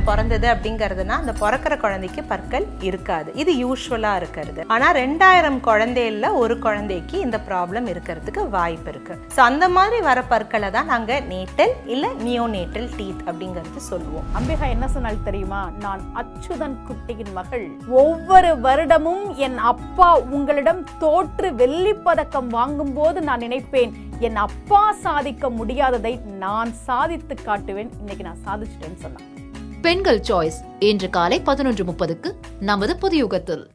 பிறந்தது அப்படிங்கிறதுனா அந்த பிறக்கிற குழந்தைக்கு பற்கள் இருக்காது இது யூஸ்வலா இருக்கிறது ஆனா ரெண்டாயிரம் குழந்தையில ஒரு குழந்தைக்கு இந்த ப்ராப்ளம் இருக்கிறதுக்கு வாய்ப்பு இருக்கு ஸோ அந்த மாதிரி வர பற்களை தான் நாங்க நேட்டல் இல்ல நியோநேட்டல் டீத் அப்படிங்கிறது சொல்லுவோம் அம்பிகா என்ன சொன்னால் தெரியுமா நான் அச்சுதன் குட்டியின் மகள் ஒவ்வொரு வருடமும் என் அப்பா உங்களிடம் தோற்று வெள்ளி பதக்கம் வாங்கும் போது நான் நினைப்பேன் என் அப்பா சாதிக்க முடியாததை நான் சாதித்து காட்டுவேன் இன்னைக்கு நான் சாதிச்சிட்டேன்னு சொன்னேன் பெண்கள் சாய்ஸ் இன்று காலை பதினொன்று முப்பதுக்கு நமது புதியுகத்தில்